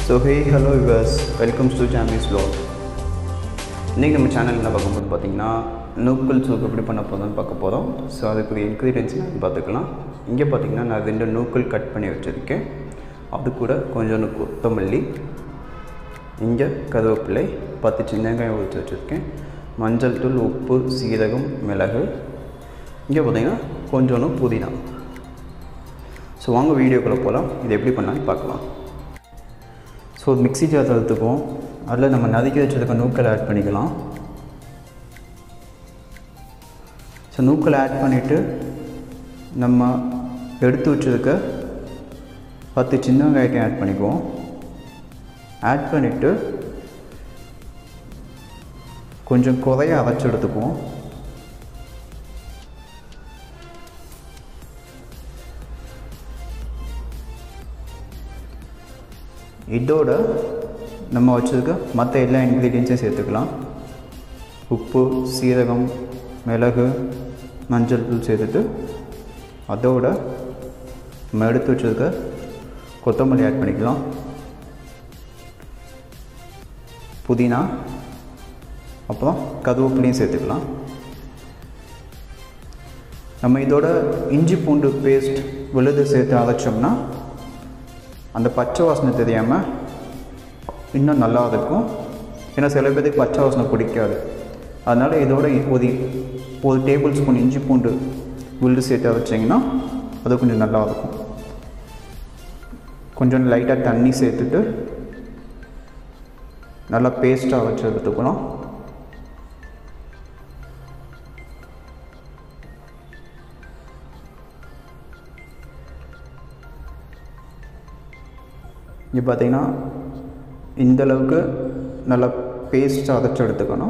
so hey hello yours welcomes to Jamie's vlog இன்றைக்கி நம்ம channel என்ன பார்க்க போது பார்த்தீங்கன்னா நூக்கல் சூப் எப்படி பண்ண போதும்னு பார்க்க போகிறோம் ஸோ அதுக்குரிய இன்க்ரீடியன்ஸ் பார்த்துக்கலாம் இங்கே பார்த்தீங்கன்னா நான் ரெண்டு நூக்கல் கட் பண்ணி வச்சுருக்கேன் அது கூட கொஞ்சோண்டு கொத்தமல்லி இங்கே கருவேப்பிலை பத்து சின்ன வெங்காயம் ஊற்றி வச்சுருக்கேன் மஞ்சள் தூள் உப்பு சீரகம் மிளகு இங்கே பார்த்தீங்கன்னா கொஞ்சோண்டு புதினா ஸோ வாங்க வீடியோக்குள்ளே போகலாம் இது எப்படி பண்ணலான்னு பார்க்கலாம் ஸோ மிக்ஸி ஜார் எடுத்துப்போம் அதில் நம்ம நறுக்கி வச்சுருக்க நூக்கல் ஆட் பண்ணிக்கலாம் ஸோ நூக்கல் ஆட் பண்ணிவிட்டு நம்ம எடுத்து வச்சுருக்க பத்து சின்ன வெங்காயத்தையும் ஆட் பண்ணிக்குவோம் ஆட் பண்ணிவிட்டு கொஞ்சம் குறைய அரைச்சி எடுத்துக்குவோம் இதோட நம்ம வச்சுருக்க மற்ற எல்லா இன்க்ரீடியன்ஸையும் சேர்த்துக்கலாம் உப்பு சீரகம் மிளகு மஞ்சள் தூள் சேர்த்துட்டு அதோட நம்ம எடுத்து வச்சுருக்க கொத்தமல்லி ஆட் பண்ணிக்கலாம் புதினா அப்புறம் கருவேப்பிலையும் சேர்த்துக்கலாம் நம்ம இதோட இஞ்சி பூண்டு பேஸ்ட் விழுது சேர்த்து அரைச்சோம்னா அந்த பச்சை வாசனை தெரியாமல் இன்னும் நல்லா இருக்கும் ஏன்னா சில பேருக்கு பச்சை வாசனை பிடிக்காது அதனால் இதோட ஒரு ஒரு டேபிள் ஸ்பூன் இஞ்சி பூண்டு விழுது சேர்த்து வச்சிங்கன்னா அது கொஞ்சம் நல்லா இருக்கும் கொஞ்சம் லைட்டாக தண்ணி சேர்த்துட்டு நல்லா பேஸ்ட்டாக வச்சு எடுத்துக்கலாம் இங்கே பார்த்தீங்கன்னா இந்த அளவுக்கு நல்லா பேஸ்ட் அரைச்சி எடுத்துக்கணும்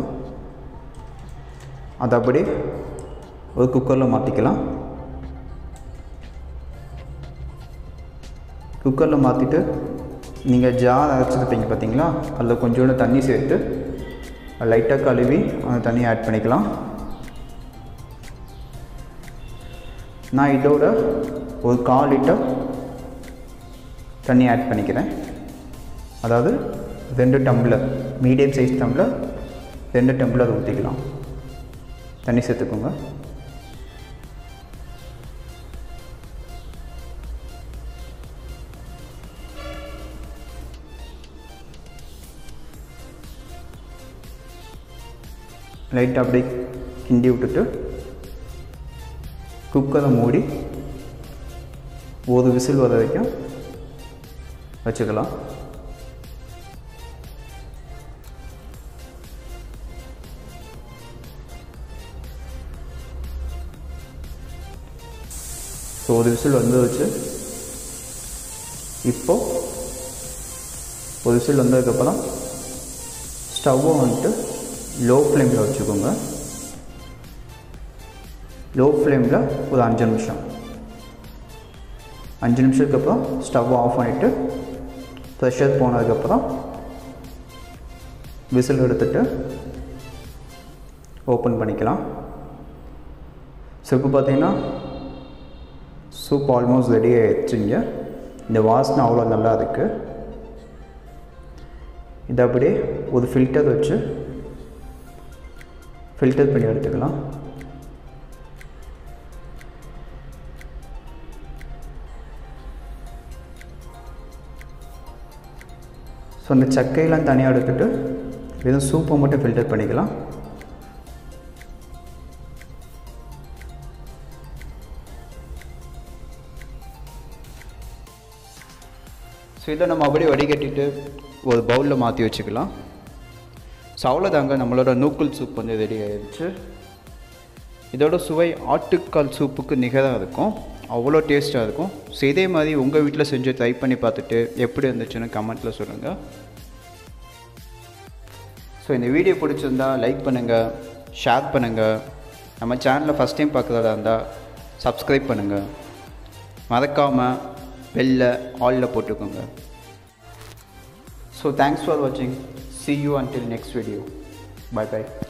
அதை அப்படி ஒரு குக்கரில் மாற்றிக்கலாம் குக்கரில் மாற்றிட்டு நீங்கள் ஜார் அரைச்சிருப்பீங்க பார்த்தீங்களா அதில் கொஞ்சோண்டு தண்ணி சேர்த்து லைட்டாக கழுவி அந்த தண்ணியை ஆட் பண்ணிக்கலாம் நான் இதோட ஒரு கால் லிட்டர் தண்ணி ஆட் பண்ணிக்கிறேன் அதாவது ரெண்டு டம்ளர் மீடியம் சைஸ் டம்ளர் ரெண்டு டம்ளர் ஊற்றிக்கலாம் தண்ணி சேர்த்துக்கோங்க லைட்டாக அப்படியே கிண்டி விட்டுட்டு குக்கரை மூடி ஒரு விசில் வர வரைக்கும் வச்சுக்கலாம் ஸோ ஒரு விசில் வந்து வச்சு இப்போ ஒரு விசில் வந்ததுக்கப்புறம் ஸ்டவ்வை வந்துட்டு லோ ஃப்ளேமில் வச்சுக்கோங்க லோ ஃப்ளேமில் ஒரு அஞ்சு நிமிஷம் அஞ்சு நிமிஷத்துக்கு அப்புறம் ஸ்டவ் ஆஃப் பண்ணிவிட்டு ப்ரெஷர் போனதுக்கப்புறம் விசில் எடுத்துட்டு ஓப்பன் பண்ணிக்கலாம் ஸோ இப்போ பார்த்தீங்கன்னா சூப் ஆல்மோஸ்ட் ரெடி ஆயிடுச்சுங்க இந்த வாசனை அவ்வளோ நல்லா இருக்குது இதை அப்படியே ஒரு ஃபில்டர் வச்சு ஃபில்டர் பண்ணி எடுத்துக்கலாம் ஸோ அந்த சக்கையெல்லாம் தனியாக எடுத்துட்டு வெறும் சூப்பை மட்டும் ஃபில்டர் பண்ணிக்கலாம் ஸோ இதை நம்ம அப்படியே வடிகட்டிட்டு ஒரு பவுலில் மாற்றி வச்சுக்கலாம் ஸோ அவ்வளோதாங்க நம்மளோட நூக்கல் சூப் வந்து ரெடி ஆயிடுச்சு இதோட சுவை ஆட்டுக்கால் சூப்புக்கு நிகராக இருக்கும் அவ்வளோ டேஸ்ட்டாக இருக்கும் ஸோ இதே மாதிரி உங்கள் வீட்டில் செஞ்சு ட்ரை பண்ணி பார்த்துட்டு எப்படி இருந்துச்சுன்னு கமெண்ட்டில் சொல்லுங்கள் ஸோ இந்த வீடியோ பிடிச்சிருந்தா லைக் பண்ணுங்கள் ஷேர் பண்ணுங்கள் நம்ம சேனலில் ஃபஸ்ட் டைம் பார்க்குறதா இருந்தால் சப்ஸ்கிரைப் பண்ணுங்கள் மறக்காமல் பெல்ல ஆலில் போட்டுக்கோங்க ஸோ தேங்க்ஸ் ஃபார் வாட்சிங் see you until next video bye by